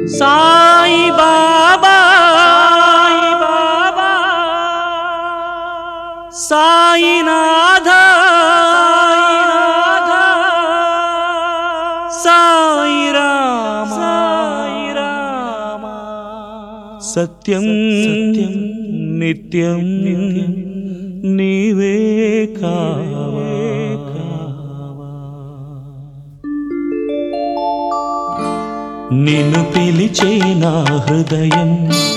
సాయి బాబా బాబా సాయినాథ సాయి రామ సాయి రామ సత్యం సత్యం నిత్యం నిత్యం నీవే కావా కావా నిన్ను పిలిచే నా హృదయం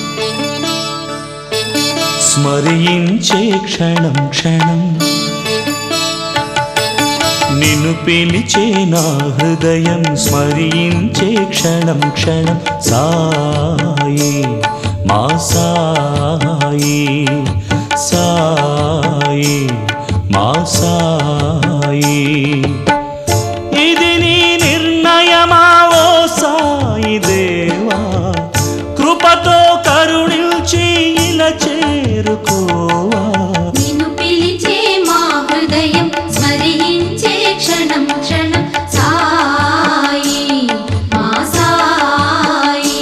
స్మరించే క్షణం క్షణం నిన్ను పిలిచే నా హృదయం స్మరించే క్షణం క్షణం సాయి మా సాయి సాయి మా సాయి ఇది నీ నిర్ణయమా ఓ సాయి దేవా కృపతో కరుణించి ఇలా చేరుకోవా నిన్ను పిలిచే మా హృదయం స్మరించే క్షణం క్షణం సాయి మా సాయి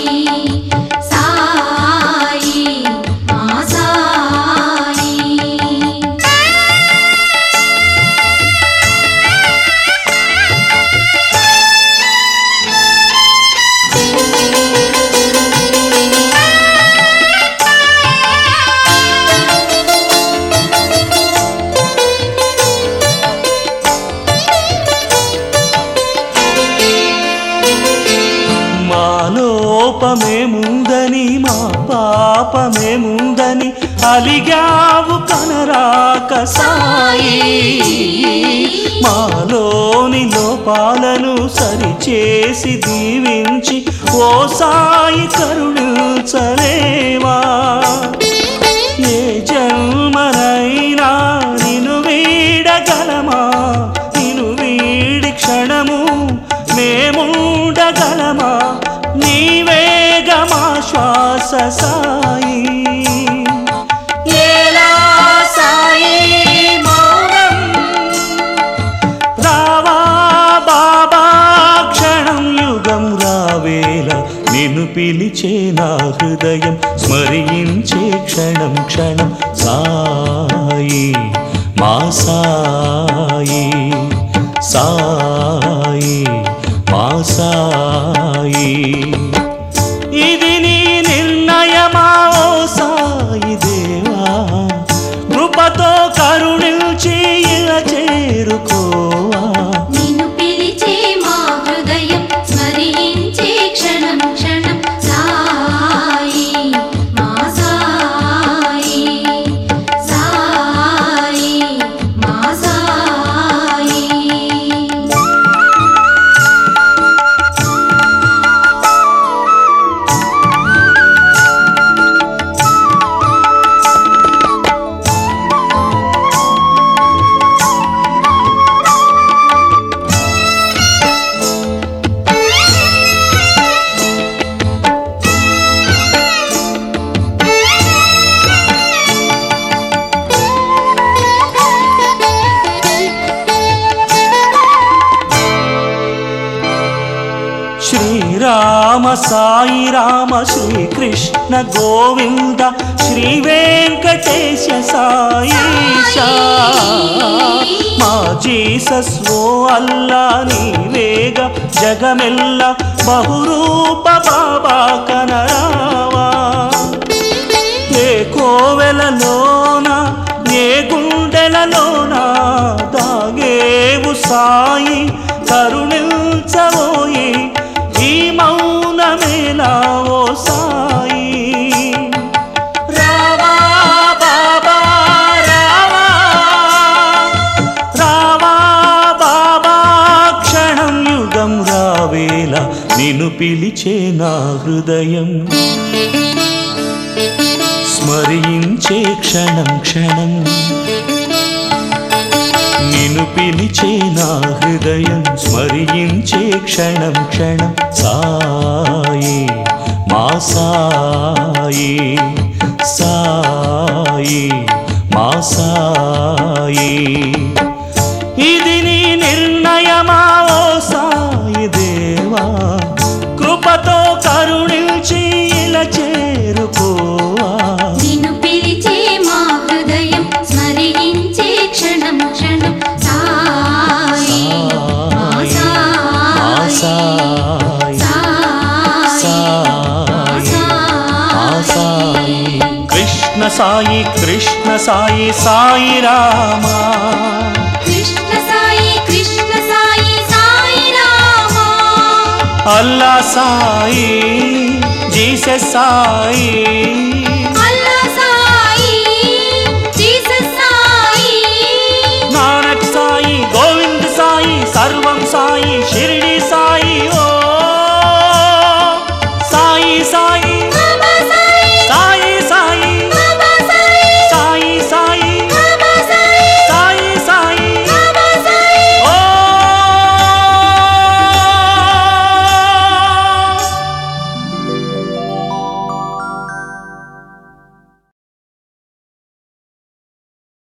సాయి మా సాయి మా లోపమేముందని మా పాపమేముందని అలిగావు కనరాక సాయి మాలోని లోపాలను సరిచేసి దీవించి ఓ సాయి కరుణించలేవా ఏ జన్మనైనా నిన్ను వీడగలమా నిన్ను వీడి క్షణము మేముండగలమా నీవేగమా శ్వాస సాయి ఏలా సాయి మౌనం రావా బాబా క్షణం యుగం రావేల నిన్ను పిలిచే నా హృదయం స్మరించే క్షణం క్షణం సాయి మా సాయి సాయి మా సాయి ఇది నీ నిర్ణయమా ఓ సాయి దేవా కృపతో కరుణించి ఇలా చేరుకోవా నిన్ను పిలిచే మా హృదయం స్మరించే క్షణం క్షణం సాయి మా సాయి సాయి మా సాయి శ్రీరామ సాయి రామ శ్రీకృష్ణ గోవింద శ్రీ వెంకటేశ సాయిషా మా జీసస్ ఓ అల్లా నీవేగ జగమెల్ల బహురూప బాబా కనరావా ఏ కోవెలలోన ఏ గుండెలలోన దాగేవు సాయి కరుణించబోయి ఈ మౌనమేలా ఓ సాయి రావా బాబా రావా రావా బాబా క్షణం యుగం రావేల నిన్ను పిలిచే నా హృదయం స్మరించే క్షణం క్షణం నిన్ను పిలిచే నా హృదయం స్మరించే క్షణం క్షణం సాయి మా సాయి సాయి మా సాయి ఇది నీ నిర్ణయమా ఓ సాయి దేవా కృపతో కరుణించి ఇలా చేరుకోవా నిన్ను పిలిచే మా హృదయం స్మరించే క్షణం క్షణం సాయి మా మా సాయి సాయి సాయి సాయి కృష్ణ సాయి కృష్ణ సాయి సాయి రామా కృష్ణ సాయి కృష్ణ సాయి సాయి రామా అల్లా సాయి జీసస్ సాయి